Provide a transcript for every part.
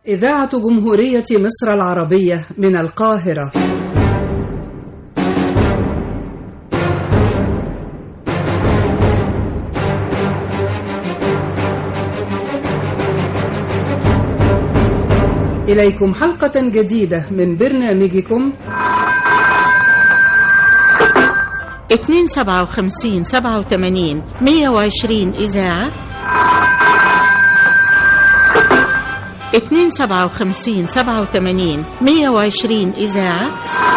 إذاعة جمهورية مصر العربية من القاهرة إليكم حلقة جديدة من برنامجكم اتنين سبعة وخمسين سبعة وتمانين مية وعشرين إذاعة اتنين سبعة وخمسين سبعة وتمانين مية وعشرين إذاعة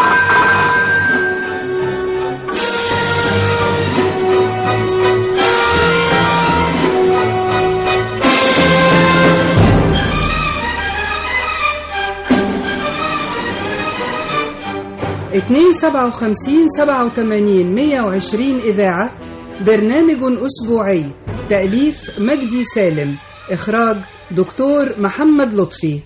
اتنين سبعة وخمسين سبعة وتمانين مية وعشرين إذاعة برنامج أسبوعي تأليف مجدي سالم إخراج دكتور محمد لطفي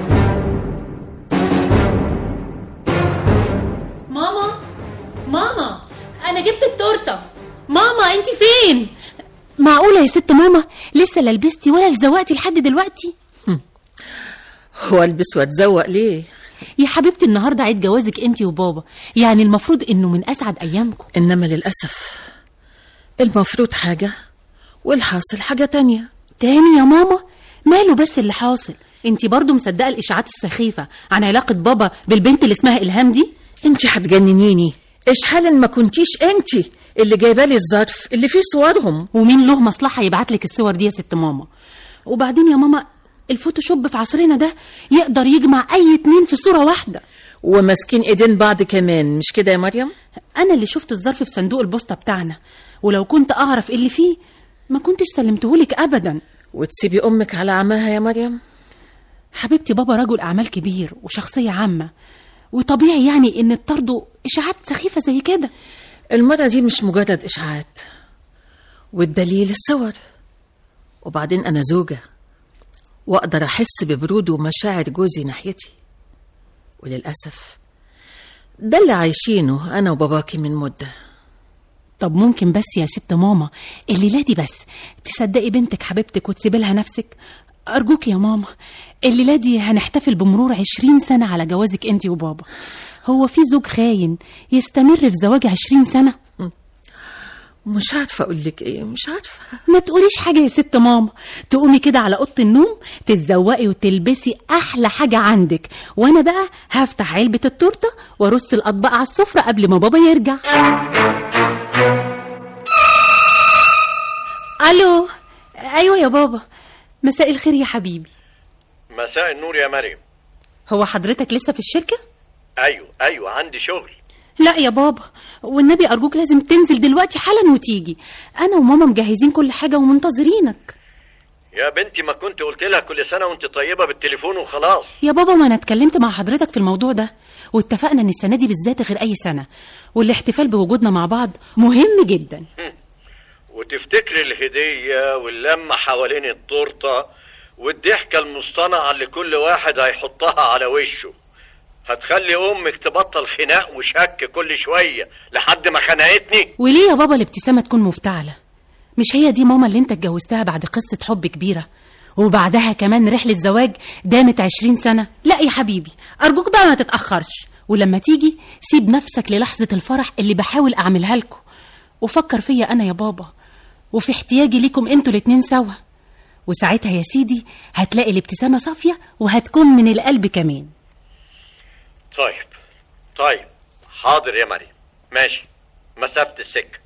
ماما ماما انا جبت التورته ماما انت فين معقوله يا ست ماما لسه لا لبستي ولا لزوقتي لحد دلوقتي هو البس واتزوق ليه يا حبيبتي النهارده عيد جوازك انت وبابا يعني المفروض انه من اسعد ايامكم إنما للأسف المفروض حاجة والحاصل حاجة تانية تاني يا ماما ماله بس اللي حاصل انت برضو مصدقه الاشاعات السخيفه عن علاقه بابا بالبنت اللي اسمها الهام دي انت هتجننيني ايش حال ما كنتيش انت اللي جايبه لي الظرف اللي فيه صورهم ومين له مصلحه يبعت لك الصور دي يا ست ماما وبعدين يا ماما الفوتوشوب في عصرنا ده يقدر يجمع اي اتنين في صوره واحده وماسكين ايدين بعض كمان مش كده يا مريم انا اللي شفت الظرف في صندوق البوسطه بتاعنا ولو كنت اعرف إيه اللي فيه ما كنتش سلمتهولك ابدا وتسيبي امك على عماها يا مريم حبيبتي بابا رجل اعمال كبير وشخصيه عامه وطبيعي يعني ان تطردوا اشاعات سخيفه زي كده المرة دي مش مجرد اشاعات والدليل الصور وبعدين انا زوجة واقدر احس ببرود ومشاعر جوزي ناحيتي وللاسف ده اللي عايشينه انا وباباكي من مده طب ممكن بس يا ست ماما الليله دي بس تصدقي بنتك حبيبتك وتسيبي لها نفسك ارجوك يا ماما الليله دي هنحتفل بمرور عشرين سنه على جوازك انت وبابا هو في زوج خاين يستمر في زواج عشرين سنه مش عارفه اقول لك ايه مش عارفه ما تقوليش حاجه يا ست ماما تقومي كده على اوضه النوم تتزوقي وتلبسي احلى حاجه عندك وانا بقى هفتح علبه التورته وارص الاطباق على السفره قبل ما بابا يرجع الو ايوه يا بابا مساء الخير يا حبيبي مساء النور يا مريم هو حضرتك لسه في الشركه ايوه ايوه عندي شغل لا يا بابا والنبي ارجوك لازم تنزل دلوقتي حالا وتيجي انا وماما مجهزين كل حاجه ومنتظرينك يا بنتي ما كنت قلت لها كل سنه وانت طيبه بالتليفون وخلاص يا بابا ما انا اتكلمت مع حضرتك في الموضوع ده واتفقنا ان السنه دي بالذات غير اي سنه والاحتفال بوجودنا مع بعض مهم جدا وتفتكري الهديه واللمه حوالين التورته والضحكه المصطنعه اللي كل واحد هيحطها على وشه هتخلي امك تبطل خناق وشك كل شويه لحد ما خنقتني وليه يا بابا الابتسامه تكون مفتعله مش هي دي ماما اللي انت اتجوزتها بعد قصه حب كبيره وبعدها كمان رحلة زواج دامت عشرين سنة لا يا حبيبي أرجوك بقى ما تتأخرش ولما تيجي سيب نفسك للحظة الفرح اللي بحاول أعملها لكم وفكر فيا أنا يا بابا وفي احتياجي ليكم انتوا الاتنين سوا وساعتها يا سيدي هتلاقي الابتسامة صافية وهتكون من القلب كمان طيب طيب حاضر يا مريم ماشي مسافه السكه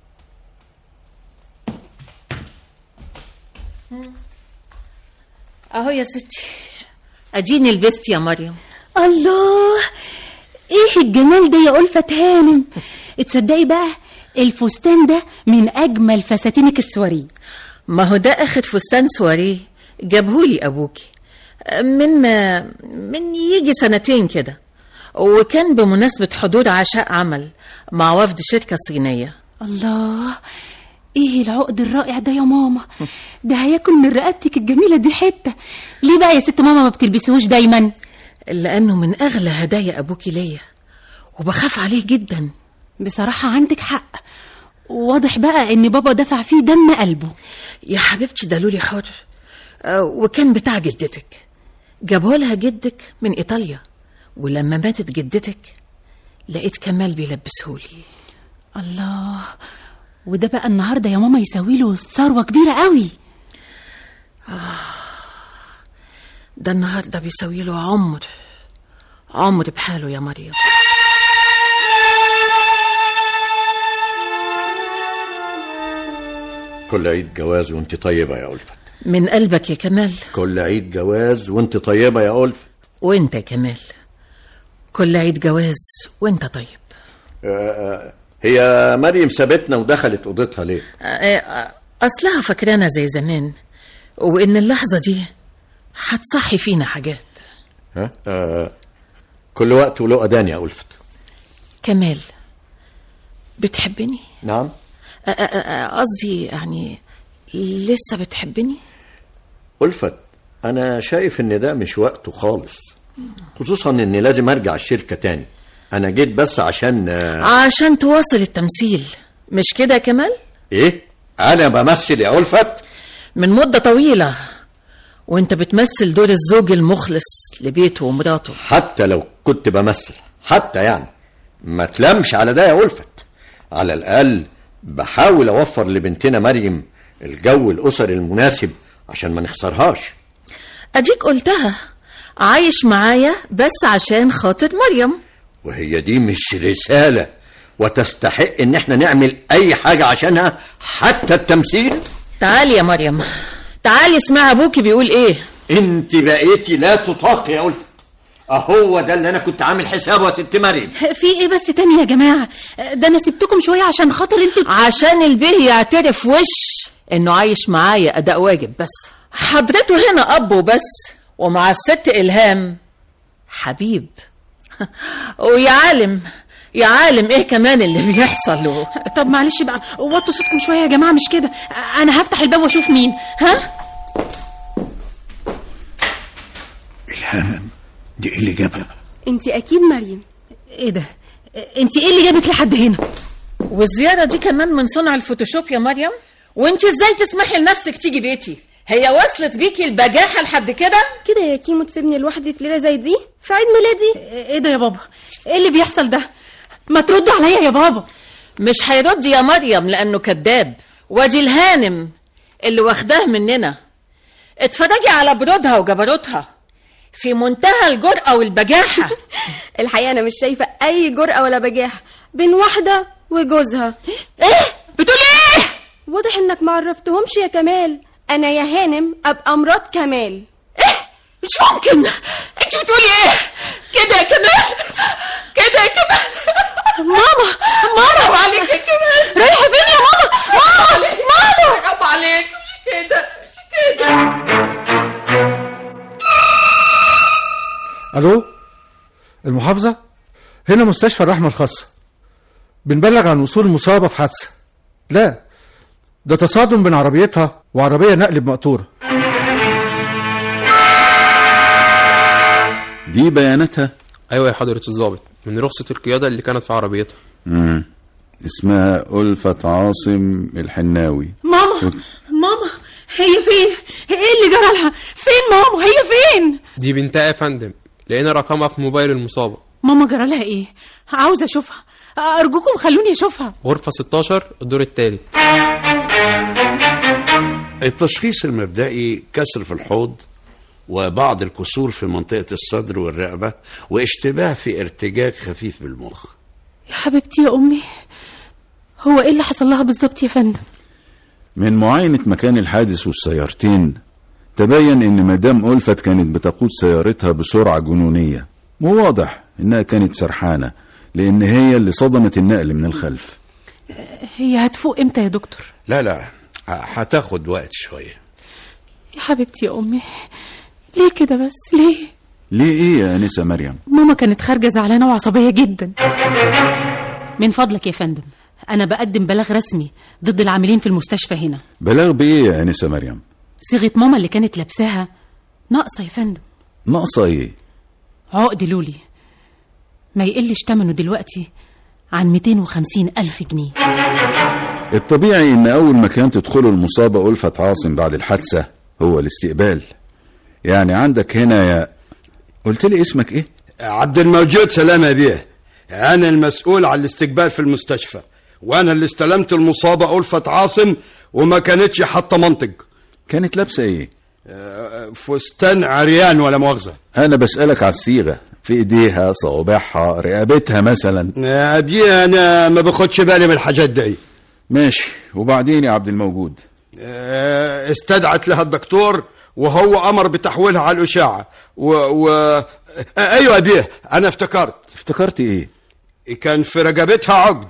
اهو يا ستي اديني لبست يا مريم الله ايه الجمال ده يا ألفة هانم تصدقي بقى الفستان ده من أجمل فساتينك السواريه ما هو ده اخد فستان سواريه جابهولي ابوكي من من يجي سنتين كده وكان بمناسبة حضور عشاء عمل مع وفد شركة صينية الله ايه العقد الرائع ده يا ماما ده هياكل من رقبتك الجميلة دي حتة ليه بقى يا ست ماما ما بتلبسوش دايما لأنه من أغلى هدايا أبوكي ليا وبخاف عليه جدا بصراحة عندك حق واضح بقى ان بابا دفع فيه دم قلبه يا حبيبتي ده لولي حر آه، وكان بتاع جدتك جابوا لها جدك من إيطاليا ولما ماتت جدتك لقيت كمال بيلبسهولي الله وده بقى النهارده يا ماما يساوي له ثروه كبيره قوي ده النهارده بيساوي له عمر عمر بحاله يا مريم كل عيد جواز وانت طيبة يا ألفت من قلبك يا كمال كل عيد جواز وانت طيبة يا ألفت وانت يا كمال كل عيد جواز وانت طيب آه، هي مريم سابتنا ودخلت أوضتها ليه؟ آه، آه، أصلها فاكرانا زي زمان وإن اللحظة دي هتصحي فينا حاجات ها؟ آه، كل وقت وله أذان يا ألفت كمال بتحبني نعم آه، آه، آه، قصدي يعني لسه بتحبني ألفت أنا شايف إن ده مش وقته خالص خصوصا إني لازم أرجع الشركة تاني أنا جيت بس عشان آه، عشان تواصل التمثيل مش كده يا كمال إيه؟ أنا بمثل يا ألفت من مدة طويلة وانت بتمثل دور الزوج المخلص لبيته ومراته حتى لو كنت بمثل حتى يعني ما تلمش على ده يا ألفت على الأقل بحاول أوفر لبنتنا مريم الجو الأسري المناسب عشان ما نخسرهاش اديك قلتها عايش معايا بس عشان خاطر مريم وهي دي مش رسالة وتستحق إن احنا نعمل أي حاجة عشانها حتى التمثيل تعالي يا مريم تعالي اسمعي ابوكي بيقول ايه انت بقيتي لا تطاق يا ألفت أهو ده اللي أنا كنت عامل حسابه يا ست مريم في ايه بس تاني يا جماعه ده انا سبتكم شويه عشان خاطر انتوا عشان البيه يعترف وش انه عايش معايا اداء واجب بس حضرته هنا اب وبس ومع الست الهام حبيب ويا عالم يا عالم ايه كمان اللي بيحصل له طب معلش بقى وطوا صوتكم شويه يا جماعه مش كده انا هفتح الباب واشوف مين ها الهام دي ايه اللي جابها انت اكيد مريم ايه ده انت ايه اللي جابك لحد هنا والزياره دي كمان من صنع الفوتوشوب يا مريم وانت ازاي تسمحي لنفسك تيجي بيتي هي وصلت بيكي البجاحه لحد كده كده يا كيمو تسيبني لوحدي في ليله زي دي في عيد ميلادي ايه ده يا بابا ايه اللي بيحصل ده ما تردوا عليا يا بابا مش هيرد يا مريم لانه كذاب وادي الهانم اللي واخداه مننا اتفرجي على برودها وجبروتها في منتهى الجرأة والبجاحة الحقيقه انا مش شايفه اي جرأه ولا بجاحه بين واحده وجوزها ايه بتقولي ايه واضح انك ما عرفتهمش يا كمال انا يا هانم ابقى مرات كمال ايه مش ممكن انت بتقولي ايه كده يا كمال كده يا كمال ماما ماما حرام عليك يا كمال رايحه فين يا ماما ماما ماما حرام عليك مش كده مش كده الو المحافظه هنا مستشفى الرحمه الخاصه بنبلغ عن وصول مصابه في حادثه لا ده تصادم بين عربيتها وعربيه نقل بمقطوره دي بياناتها ايوه يا حضره الضابط من رخصه القياده اللي كانت في عربيتها مم. اسمها ألفت عاصم الحناوي ماما ماما هي فين ايه اللي جرى لها فين ماما هي فين دي بنتها يا فندم لقينا رقمها في موبايل المصابه ماما جرى لها ايه عاوزه اشوفها ارجوكم خلوني اشوفها غرفه 16 الدور الثالث التشخيص المبدئي كسر في الحوض وبعض الكسور في منطقة الصدر والرقبة واشتباه في ارتجاج خفيف بالمخ يا حبيبتي يا امي هو ايه اللي حصل لها بالظبط يا فندم من معاينة مكان الحادث والسيارتين تبين ان مدام ألفت كانت بتقود سيارتها بسرعة جنونية وواضح انها كانت سرحانة لان هي اللي صدمت النقل من الخلف هي هتفوق امتى يا دكتور لا لا ه- هتاخد وقت شوية يا حبيبتي يا امي ليه كده بس ليه ليه ايه يا انسة مريم ماما كانت خارجه زعلانه وعصبيه جدا من فضلك يا فندم انا بقدم بلاغ رسمي ضد العاملين في المستشفى هنا بلاغ بايه يا انسة مريم صيغه ماما اللي كانت لابساها ناقصه يا فندم ناقصة ايه عقد لولي ما يقلش تمنه دلوقتي عن 250 ألف جنيه الطبيعي ان اول مكان تدخله المصابة ألفت عاصم بعد الحادثة هو الاستقبال يعني عندك هنا يا قلت لي اسمك ايه عبد الموجود سلامة بيه أنا المسؤول على الاستقبال في المستشفى وأنا اللي استلمت المصابة ألفة عاصم وما كانتش حتى منطق كانت لابسه ايه آه، فستان عريان ولا مؤاخذة انا بسالك على الصيغه في ايديها صوابعها رقبتها مثلا يا بيه أنا ما باخدش بالي من الحاجات دي ماشي وبعدين يا عبد الموجود آه، استدعت لها الدكتور وهو أمر بتحويلها على الأشعة و... و... آه، أيوة يا بيه أنا افتكرت افتكرت ايه كان في رقبتها عقد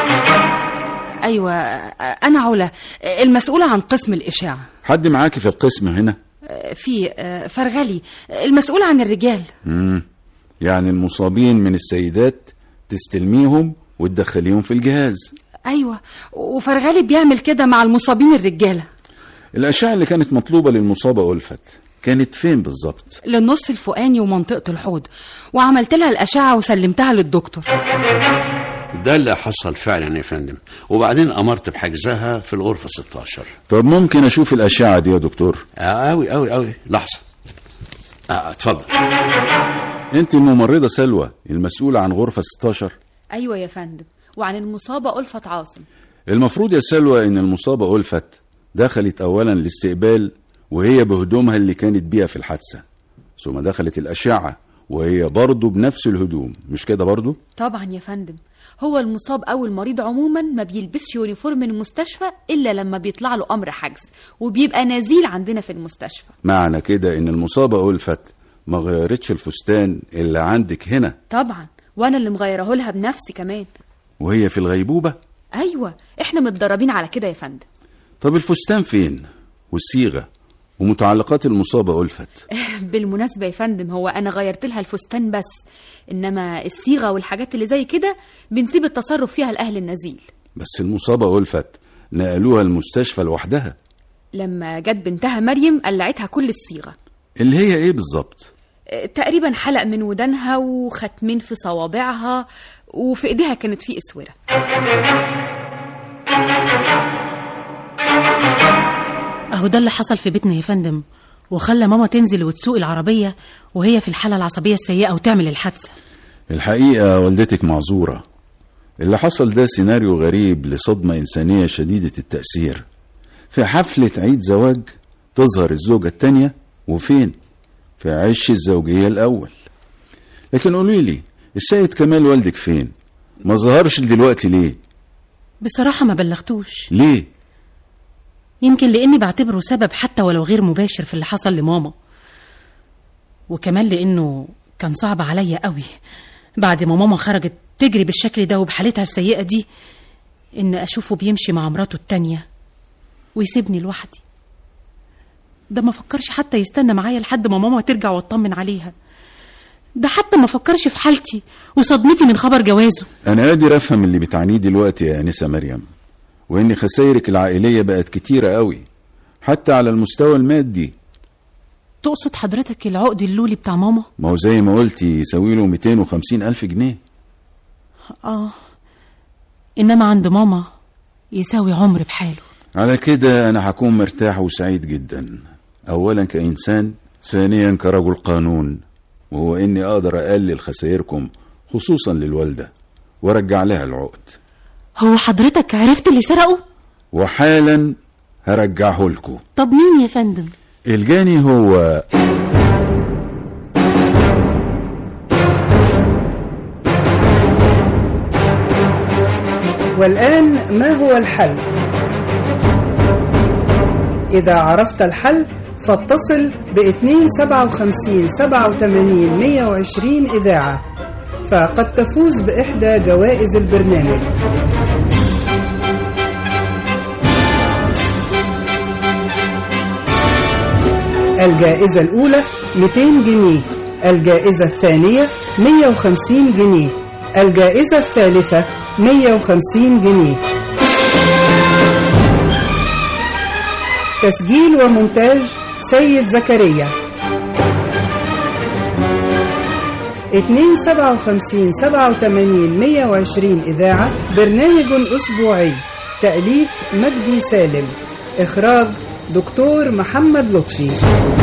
أيوة أنا علا المسؤولة عن قسم الإشاعة حد معاكي في القسم هنا في فرغلي المسؤولة عن الرجال مم. يعني المصابين من السيدات تستلميهم وتدخليهم في الجهاز أيوة وفرغلي بيعمل كده مع المصابين الرجالة الأشعة اللي كانت مطلوبة للمصابة ألفت كانت فين بالظبط للنص الفوقاني ومنطقة الحوض وعملت لها الأشعة وسلمتها للدكتور ده اللي حصل فعلا يا فندم وبعدين امرت بحجزها في الغرفه 16 طب ممكن أشوف الأشعة دي يا دكتور قوي قوي قوي لحظه آه، اتفضل أنت الممرضة سلوى المسؤولة عن غرفة 16 أيوة يا فندم وعن المصابة ألفة عاصم المفروض يا سلوى إن المصابة ألفت دخلت أولا الاستقبال وهي بهدومها اللي كانت بيها في الحادثة ثم دخلت الأشعة وهي برضه بنفس الهدوم مش كده برضه؟ طبعا يا فندم هو المصاب أو المريض عموما ما بيلبسش يونيفورم من المستشفى إلا لما بيطلع له أمر حجز وبيبقى نزيل عندنا في المستشفى معنى كده إن المصابة ألفت ما غيرتش الفستان اللي عندك هنا طبعا وأنا اللي مغيره لها بنفسي كمان وهي في الغيبوبة أيوة إحنا متدربين على كده يا فندم طب الفستان فين والصيغة ومتعلقات المصابة ألفت بالمناسبة يا فندم هو أنا غيرت لها الفستان بس إنما الصيغة والحاجات اللي زي كده بنسيب التصرف فيها لأهل النزيل بس المصابة ألفت نقلوها المستشفى لوحدها لما جت بنتها مريم قلعتها كل الصيغة اللي هي إيه بالظبط آه، تقريبا حلق من ودانها وختمين في صوابعها وفي ايديها كانت في اسوره اهو ده اللي حصل في بيتنا يا فندم وخلى ماما تنزل وتسوق العربية وهي في الحالة العصبية السيئة وتعمل الحادثة الحقيقة والدتك معذورة اللي حصل ده سيناريو غريب لصدمة إنسانية شديدة التأثير في حفلة عيد زواج تظهر الزوجة التانية وفين؟ في عش الزوجية الأول لكن قولي لي السيد كمال والدك فين؟ ما ظهرش دلوقتي ليه؟ بصراحة ما بلغتوش ليه؟ يمكن لأني بعتبره سبب حتى ولو غير مباشر في اللي حصل لماما وكمان لأنه كان صعب عليا قوي بعد ما ماما خرجت تجري بالشكل ده وبحالتها السيئة دي إن أشوفه بيمشي مع مراته التانية ويسيبني لوحدي ده ما فكرش حتى يستنى معايا لحد ما ماما ترجع واطمن عليها ده حتى ما فكرش في حالتي وصدمتي من خبر جوازه أنا قادر أفهم اللي بتعانيه دلوقتي يا أنسة مريم وإن خسائرك العائلية بقت كتيرة قوي حتى على المستوى المادي تقصد حضرتك العقد اللولي بتاع ماما ما هو زي ما قلتي يساوي له 250 ألف جنيه اه إنما عند ماما يساوي عمر بحاله على كده أنا هكون مرتاح وسعيد جدا أولا كإنسان ثانيا كرجل قانون وهو إني أقدر أقلل خسائركم خصوصا للوالدة وأرجع لها العقد هو حضرتك عرفت اللي سرقه وحالا هرجعه لكم طب مين يا فندم الجاني هو والآن ما هو الحل؟ إذا عرفت الحل فاتصل ب 257 87 120 إذاعة فقد تفوز بإحدى جوائز البرنامج الجائزة الأولى 200 جنيه الجائزة الثانية 150 جنيه الجائزة الثالثة 150 جنيه تسجيل ومونتاج سيد زكريا 257 87 120 إذاعة برنامج أسبوعي تأليف مجدي سالم إخراج دكتور محمد لطفي